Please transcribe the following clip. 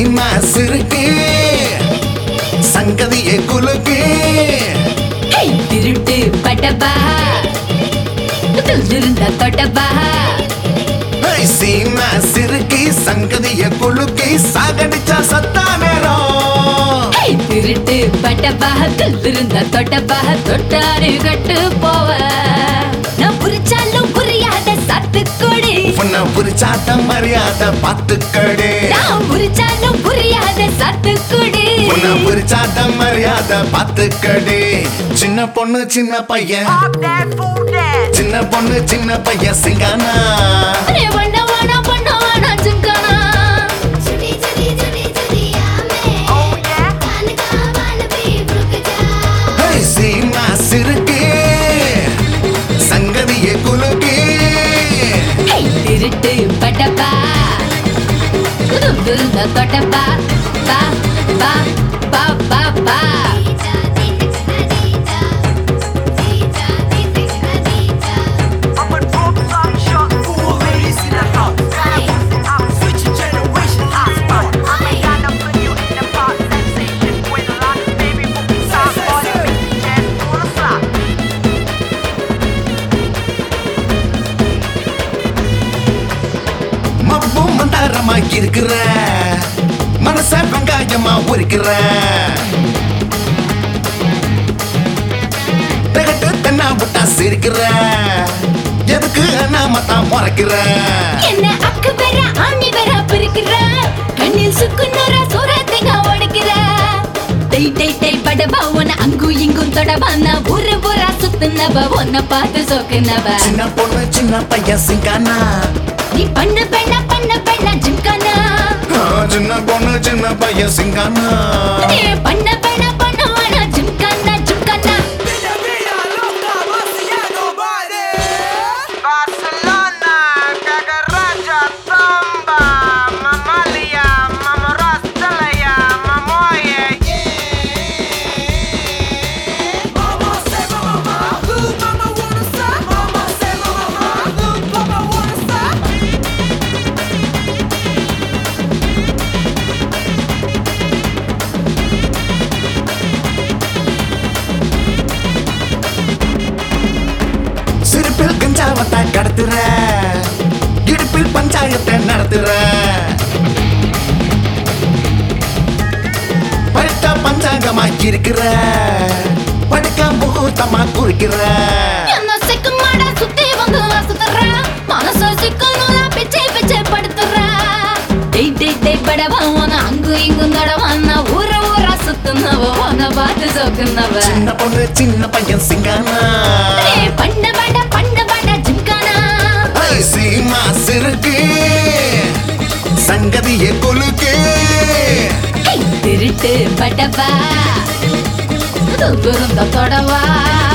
சீமா சிறுக்கு சங்கதியை குலுக்கு ஹே, திருட்டு பட்டப்பா இருந்த தொட்டப்பா ஏய், சீமா சிறுக்கு சங்கதியை குலுக்கி சாகடிச்சா சத்தா நேரம் ஹே, திருட்டு பட்டப்பா இருந்த தொட்டப்பா தொட்டாரு கட்டு போவ நான் புரிச்சாலும் புரியாத சத்துக்கொடி உன்னை புரிச்சாட்ட மரியாதை பார்த்துக்கடு நான் புரிச்சாலும் புரியாத சத்துக்குடி உன்னை புரிச்சாட்ட மரியாதை பார்த்துக்கடு சின்ன பொண்ணு சின்ன பையன் Pop that fool that. சின்ன பொண்ணு சின்ன பையன் சிங்கானா அரே வண்ண வானா பண்ண வானா ஜிம்கானா छुटी छुटी छुटी छुटी आमे Oh yeah. कान का बाल भी रुक जा ஏய், சீமா சிறுக்கு சங்கதியை குலுக்கு ஹே, திருட்டு பட்டப்பா இருந்த தொட்டப்பா பா பா பா பா பா दीजा दीजा दीजा दीजा दीजा I'm a drop top shot. Fool ladies in the house. I'm switching generation hotspot. I'm a gun up for you in the pop sensation. With a lot of baby moving soft body. Jazz full of slop. மப்பும் மந்தாரமா இருக்கிற மனச வெங்காயமா உரிக்கிற திகட்டு தென்னா விட்டா சிரிக்கிற எதுக்கு நாம தான் முறைக்கிற என்ன அக்கு பெற ஆணி பெற பிரிக்கிற கண்ணில் சுக்குநூற சூரத்தைங்க உடைக்கிற டை டை டை படவா உன அங்கு இங்கும் தொடவா நான் ஊரு ஊரா சுத்துனவ உன்னை பார்த்து சோக்குனவ சின்ன பொண்ணு சின்ன பையன் சிங்கானா நீ பண்ண பெண்ணா பண்ண பெண்ணா ஜிம்கானா ஆ, சின்ன பொண்ணு சின்ன பையன் சிங்கானா நீ பண்ண பெண்ணா பண்ண வேணா gymkhana gymkhana Barcelona, Cagaraja, Samba, Mamalia, Mamarastalaya, Mamoye. Mama say mama, who mama wanna stop? Mama say mama, who mama wanna stop? சிரிப்பில் கஞ்சாவத்தை கடத்துற இடுப்பில் பஞ்சாயத்தை நடத்துற படுத்த பஞ்சாங்கமா இருக்கிற படுக்க முகூர்த்தமா குறிக்கிற என்ன சிக்குமாடா சுத்தி வந்து வாசுத்துற மனச சிக்கணும்னா பிச்சை பிச்சை படுத்துற டேய் டேய் டேய் படவா உன அங்கு இங்கும் தடவா நான் ஊர ஊரா சுத்துனவ உன பார்த்து சோக்குனவ சின்ன பொண்ணு சின்ன பையன் சிங்கானா ஏய், பண்ண வேட பண்ண வேட ஜிம்கானா ஐ, சீமா சிறுக்கு சங்கதியை கொலுக்கு ஹே, திருட்டு படவா துருந்த தொடவா